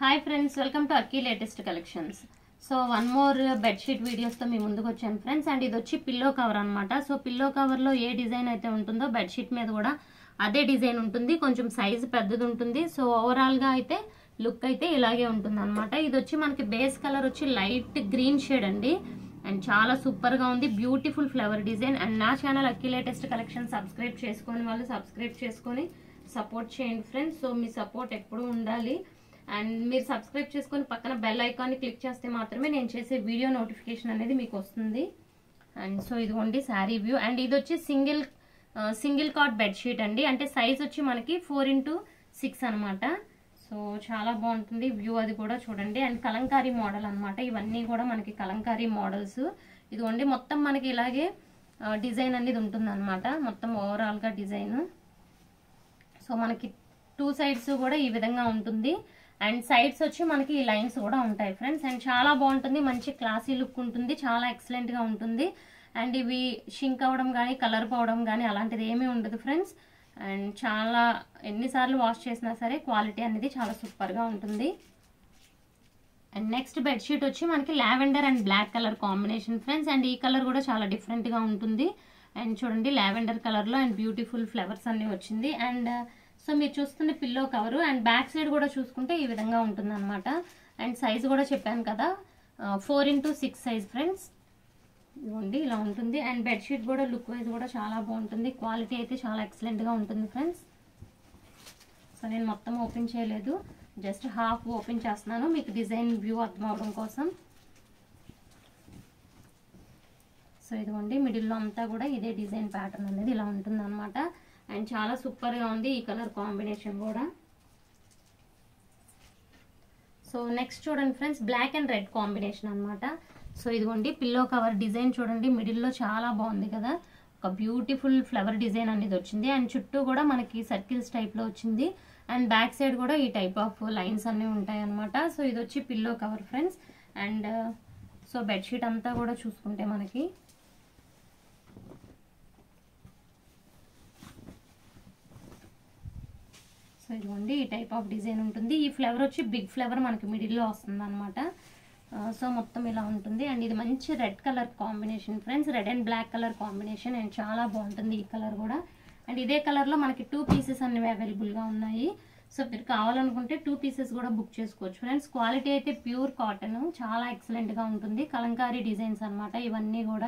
hi friends welcome to Akki latest collections so one more bedsheet వీడియోస్తో మీ ముందుకు వచ్చాను ఫ్రెండ్స్ అండ్ ఇది వచ్చి పిల్లో కవర్ అనమాట సో పిల్లో కవర్లో ఏ డిజైన్ అయితే ఉంటుందో బెడ్షీట్ మీద కూడా అదే డిజైన్ ఉంటుంది కొంచెం సైజ్ పెద్దది ఉంటుంది సో ఓవరాల్గా అయితే లుక్ అయితే ఇలాగే ఉంటుంది అనమాట ఇది వచ్చి మనకి బేస్ కలర్ వచ్చి లైట్ గ్రీన్ షేడ్ అండి అండ్ చాలా సూపర్ గా ఉంది బ్యూటిఫుల్ ఫ్లవర్ డిజైన్ అండ్ నా ఛానల్ అక్కి లేటెస్ట్ కలెక్షన్ సబ్స్క్రైబ్ చేసుకొని వాళ్ళు సబ్స్క్రైబ్ చేసుకొని సపోర్ట్ చేయండి ఫ్రెండ్స్ సో మీ సపోర్ట్ ఎప్పుడూ ఉండాలి అండ్ మీరు సబ్స్క్రైబ్ చేసుకొని పక్కన బెల్ ఐకాన్ని క్లిక్ చేస్తే మాత్రమే నేను చేసే వీడియో నోటిఫికేషన్ అనేది మీకు వస్తుంది అండ్ సో ఇదిగోండి శారీ వ్యూ అండ్ ఇది వచ్చి సింగిల్ సింగిల్ కాట్ బెడ్షీట్ అండి అంటే సైజ్ వచ్చి మనకి ఫోర్ ఇంటూ సిక్స్ అనమాట సో చాలా బాగుంటుంది వ్యూ అది కూడా చూడండి అండ్ కలంకారీ మోడల్ అన్నమాట ఇవన్నీ కూడా మనకి కలంకారీ మోడల్స్ ఇదిగోండి మొత్తం మనకి ఇలాగే డిజైన్ అనేది ఉంటుంది అనమాట మొత్తం ఓవరాల్గా డిజైన్ సో మనకి టూ సైడ్స్ కూడా ఈ విధంగా ఉంటుంది అండ్ సైడ్స్ వచ్చి మనకి ఈ లైన్స్ కూడా ఉంటాయి ఫ్రెండ్స్ అండ్ చాలా బాగుంటుంది మంచి క్లాసీ లుక్ ఉంటుంది చాలా ఎక్సలెంట్ గా ఉంటుంది అండ్ ఇవి షింక్ అవ్వడం కానీ కలర్ పోవడం కానీ అలాంటిది ఏమీ ఉండదు ఫ్రెండ్స్ అండ్ చాలా ఎన్నిసార్లు వాష్ చేసినా సరే క్వాలిటీ అనేది చాలా సూపర్ గా ఉంటుంది అండ్ నెక్స్ట్ బెడ్షీట్ వచ్చి మనకి lavender and black colour combination friends and ఈ కలర్ కూడా చాలా డిఫరెంట్ గా ఉంటుంది అండ్ చూడండి లావెండర్ కలర్ లో అండ్ బ్యూటిఫుల్ ఫ్లవర్స్ అన్ని వచ్చింది అండ్ సో మీరు చూస్తున్న pillow cover and back side కూడా చూసుకుంటే ఈ విధంగా ఉంటుంది అనమాట అండ్ సైజ్ కూడా చెప్పాను కదా four into six size friends ఇదిగోండి ఇలా ఉంటుంది అండ్ బెడ్షీట్ కూడా లుక్ వైజ్ కూడా చాలా బాగుంటుంది క్వాలిటీ అయితే చాలా ఎక్సలెంట్ గా ఉంటుంది ఫ్రెండ్స్ సో నేను మొత్తం ఓపెన్ చేయలేదు జస్ట్ హాఫ్ ఓపెన్ చేస్తున్నాను మీకు డిజైన్ వ్యూ అర్థం అవడం కోసం సో ఇదిగోండి మిడిల్లో అంతా కూడా ఇదే డిజైన్ ప్యాటర్న్ అనేది ఇలా ఉంటుంది అనమాట అండ్ చాలా సూపర్గా ఉంది ఈ కలర్ కాంబినేషన్ కూడా సో నెక్స్ట్ చూడండి friends black and red combination అనమాట సో ఇదిగోండి పిల్లో కవర్ డిజైన్ చూడండి మిడిల్లో చాలా బాగుంది కదా ఒక బ్యూటిఫుల్ ఫ్లవర్ డిజైన్ అనేది వచ్చింది అండ్ చుట్టూ కూడా మనకి సర్కిల్స్ టైప్లో వచ్చింది అండ్ బ్యాక్ సైడ్ కూడా ఈ టైప్ ఆఫ్ లైన్స్ అన్నీ ఉంటాయి అనమాట సో ఇది వచ్చి pillow cover friends and so bedsheet అంతా కూడా చూసుకుంటే మనకి సో ఇదిగోండి ఈ టైప్ ఆఫ్ డిజైన్ ఉంటుంది ఈ ఫ్లేవర్ వచ్చి బిగ్ ఫ్లేవర్ మనకి మిడిల్లో వస్తుంది అనమాట సో మొత్తం ఇలా ఉంటుంది అండ్ ఇది మంచి red colour combination friends red and black colour combination and చాలా బాగుంటుంది ఈ కలర్ కూడా అండ్ ఇదే కలర్లో మనకి టూ పీసెస్ అనేవి అవైలబుల్గా ఉన్నాయి సో మీరు కావాలనుకుంటే టూ పీసెస్ కూడా బుక్ చేసుకోవచ్చు ఫ్రెండ్స్ క్వాలిటీ అయితే ప్యూర్ కాటన్ చాలా ఎక్సలెంట్గా ఉంటుంది కలంకారీ డిజైన్స్ అనమాట ఇవన్నీ కూడా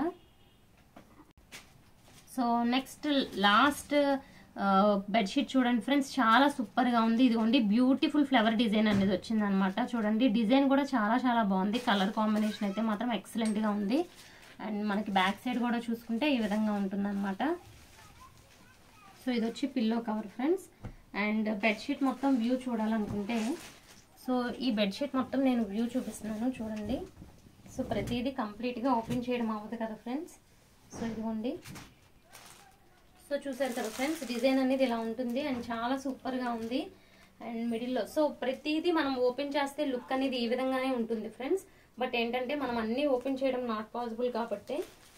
సో నెక్స్ట్ లాస్ట్ బెడ్షీట్ చూడండి ఫ్రెండ్స్ చాలా సూపర్గా ఉంది ఇదిగోండి బ్యూటిఫుల్ ఫ్లవర్ డిజైన్ అనేది వచ్చింది అనమాట చూడండి డిజైన్ కూడా చాలా చాలా బాగుంది కలర్ కాంబినేషన్ అయితే మాత్రం ఎక్సలెంట్గా ఉంది అండ్ మనకి బ్యాక్ సైడ్ కూడా చూసుకుంటే ఈ విధంగా ఉంటుంది అనమాట సో ఇది వచ్చి pillow cover friends and bedsheet మొత్తం వ్యూ చూడాలనుకుంటే సో ఈ బెడ్షీట్ మొత్తం నేను వ్యూ చూపిస్తున్నాను చూడండి సో ప్రతిదీ కంప్లీట్గా ఓపెన్ చేయడం అవ్వదు కదా ఫ్రెండ్స్ సో ఇదిగోండి సో చూసారు కదా ఫ్రెండ్స్ డిజైన్ అనేది ఇలా ఉంటుంది అండ్ చాలా సూపర్గా ఉంది అండ్ మిడిల్లో సో ప్రతిదీ మనం ఓపెన్ చేస్తే లుక్ అనేది ఈ విధంగానే ఉంటుంది ఫ్రెండ్స్ బట్ ఏంటంటే మనం అన్నీ ఓపెన్ చేయడం నాట్ పాసిబుల్ కాబట్టి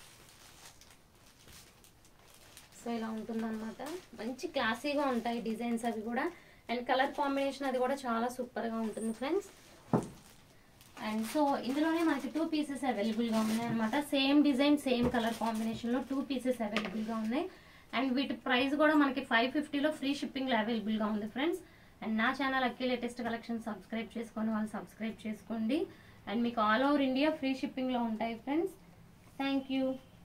సో ఇలా ఉంటుందన్నమాట మంచి క్లాసీగా ఉంటాయి డిజైన్స్ అవి కూడా అండ్ కలర్ కాంబినేషన్ అది కూడా చాలా సూపర్గా ఉంటుంది ఫ్రెండ్స్ అండ్ సో ఇందులోనే మనకి టూ పీసెస్ అవైలబుల్గా ఉన్నాయి అనమాట సేమ్ డిజైన్ సేమ్ కలర్ కాంబినేషన్లో టూ పీసెస్ అవైలబుల్గా ఉన్నాయి అండ్ వీటి ప్రైస్ కూడా మనకి ఫైవ్ ఫిఫ్టీలో ఫ్రీ షిప్పింగ్లో అవైలబుల్గా ఉంది ఫ్రెండ్స్ అండ్ నా ఛానల్ అక్కి లేటెస్ట్ కలెక్షన్ సబ్స్క్రైబ్ చేసుకొని వాళ్ళు సబ్స్క్రైబ్ చేసుకోండి అండ్ మీకు ఆల్ ఓవర్ ఇండియా ఫ్రీ షిప్పింగ్లో ఉంటాయి ఫ్రెండ్స్ థ్యాంక్ యూ